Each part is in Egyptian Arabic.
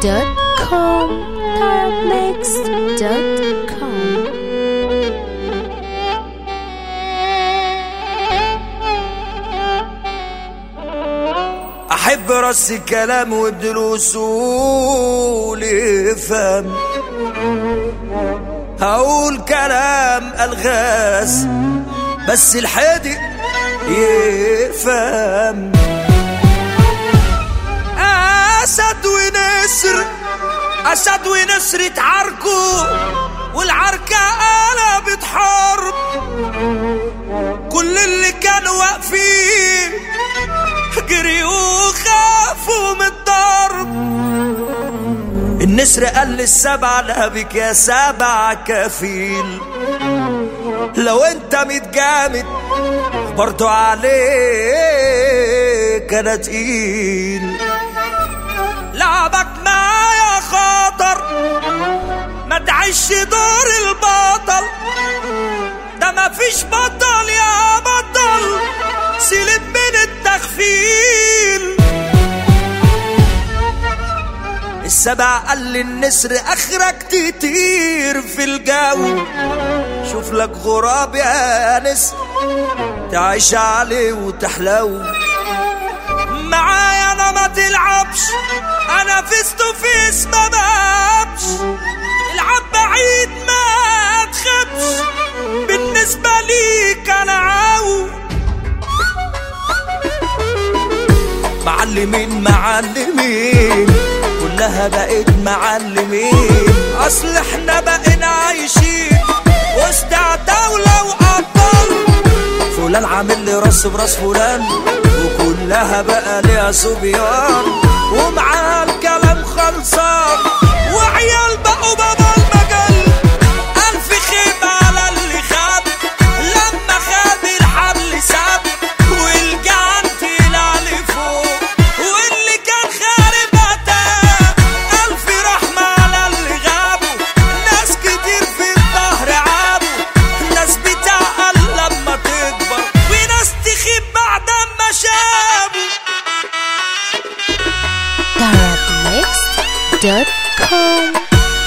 tarabmix.com tarabmix.com احب رص الكلام والدروس يفهم هقول كلام الغاز بس الحادق يفهم اسد ونسر اسد ونسر اتعاركوا والعركة قلبت حرب كل اللي كانوا واقفين جريوا وخافوا من الضرب النسر قال للسبع لهبك يا سبع كفيل لو انت متجامد برضو عليك انا تقيل لعبك معايا خطر ما تعيش دور البطل ده مفيش بطل يا بطل سيلب من التخفيل السبع قال للنسر اخرك تطير في الجو شوف لك غراب يا نسر تعيش عليه وتحلو معايا انا ما تلعبش انا فيس تو فيس ما بابش العب بعيد ما تخبش بالنسبة ليك انا عاو معلمين معلمين كلها بقيت معلمين اصل احنا بقينا عايشين وسط دولة وابطال فلان عامل لي راس براس فلان وكلها بقى ليها صبيان ومعاها الكلام خلصان وعيال بقوا بابا المجال ألف خيب على اللي خاب لما خاب الحبل ساب والجعان طلع لفوق واللي كان خارب أتاه ألف رحمة على اللي غابوا ناس كتير في الظهر عابوا ناس بتعقل لما تكبر وناس تخيب بعد ما شابوا tarabmix.com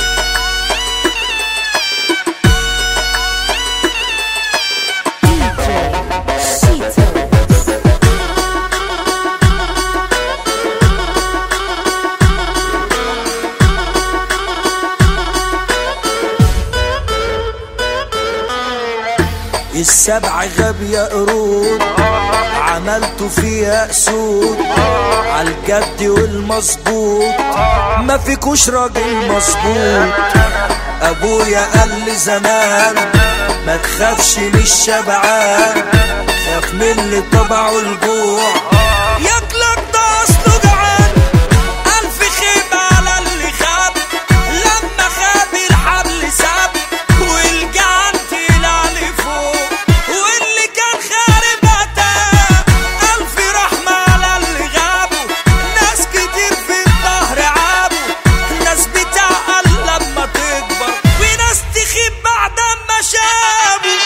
السبع غاب يا قرود عملتوا فيها اسود عالجد والمظبوط ما فيكوش راجل مظبوط ابويا قال لي زمان ما تخافش من الشبعان خاف من اللي طبعه الجوع ياكلك ده اصله جعان الف خيبة على اللي خاب لما خاب الحبل ساب والجعان طلع لفوق واللي كان خارب اتاه الف رحمة على اللي غابوا ناس كتير في الظهر عابوا ناس بتعقل لما تكبر وناس تخيب بعد ما شابوا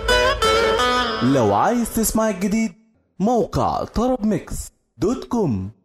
لو عايز تسمع الجديد موقع طرب ميكس دوت كوم